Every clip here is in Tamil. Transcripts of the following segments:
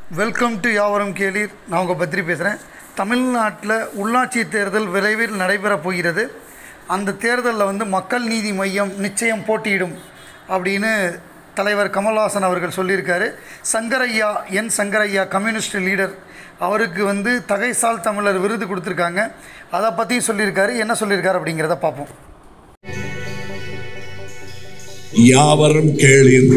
வெல்கம் டு யாவரும் கேளீர் நான் உங்கள் பத்ரி பேசுகிறேன் தமிழ்நாட்டில் உள்ளாட்சி தேர்தல் விரைவில் நடைபெறப் போகிறது அந்த தேர்தலில் வந்து மக்கள் நீதி மையம் நிச்சயம் போட்டியிடும் அப்படின்னு தலைவர் கமல்ஹாசன் அவர்கள் சொல்லியிருக்காரு சங்கரையா என் சங்கரையா கம்யூனிஸ்ட் லீடர் அவருக்கு வந்து தகைசால் தமிழர் விருது கொடுத்துருக்காங்க அதை பற்றியும் சொல்லியிருக்காரு என்ன சொல்லியிருக்காரு அப்படிங்கிறத பார்ப்போம் யாவரும் கேளீர்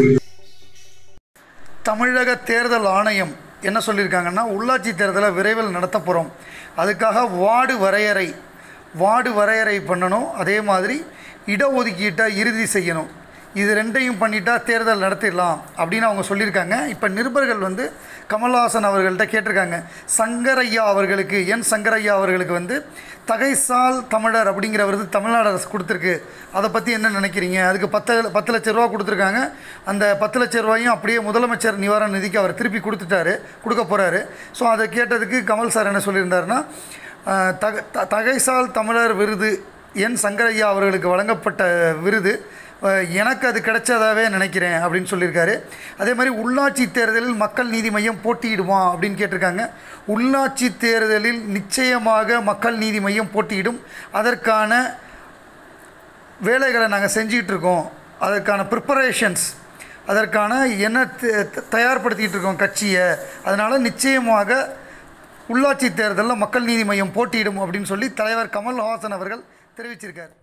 தமிழக தேர்தல் ஆணையம் என்ன சொல்லியிருக்காங்கன்னா உள்ளாட்சி தேர்தலை விரைவில் நடத்த போகிறோம் அதுக்காக வார்டு வரையறை வார்டு வரையறை பண்ணணும் அதே மாதிரி இடஒதுக்கீட்டை இறுதி செய்யணும் இது ரெண்டையும் பண்ணிட்டா தேர்தல் நடத்திடலாம் அப்படின்னு அவங்க சொல்லியிருக்காங்க இப்போ நிருபர்கள் வந்து கமல்ஹாசன் அவர்கள்ட்ட கேட்டிருக்காங்க சங்கரையா அவர்களுக்கு என் சங்கரையா அவர்களுக்கு வந்து தகைசால் தமிழர் அப்படிங்கிற விருது தமிழ்நாடு அரசு கொடுத்துருக்கு அதை பற்றி என்ன நினைக்கிறீங்க அதுக்கு பத்து பத்து லட்ச ரூபா கொடுத்துருக்காங்க அந்த பத்து லட்ச ரூபாயும் அப்படியே முதலமைச்சர் நிவாரண நிதிக்கு அவர் திருப்பி கொடுத்துட்டாரு கொடுக்க போகிறாரு ஸோ அதை கேட்டதுக்கு கமல் சார் என்ன சொல்லியிருந்தாருன்னா அஹ், தக த- தகைசால் தமிழர் விருது என் சங்கரையா அவர்களுக்கு வழங்கப்பட்ட விருது அஹ், எனக்கு அது கிடைச்சதாவே நினைக்கிறேன் அப்படின்னு சொல்லியிருக்காரு அதே மாதிரி உள்ளாட்சி தேர்தலில் மக்கள் நீதி மையம் போட்டியிடுமா அப்படின்னு கேட்டிருக்காங்க உள்ளாட்சி தேர்தலில் நிச்சயமாக மக்கள் நீதி மையம் போட்டியிடும் அதற்கான வேலைகளை நாங்கள் செஞ்சிகிட்டு இருக்கோம் அதற்கான ப்ரிப்பரேஷன்ஸ் அதற்கான என்ன த- த- தயார்படுத்திக்கிட்டு இருக்கோம் கட்சியை அதனால் நிச்சயமாக உள்ளாட்சி தேர்தலில் மக்கள் நீதி மையம் போட்டியிடும் அப்படின்னு சொல்லி தலைவர் கமல்ஹாசன் அவர்கள் தெரிவிச்சிருக்கார்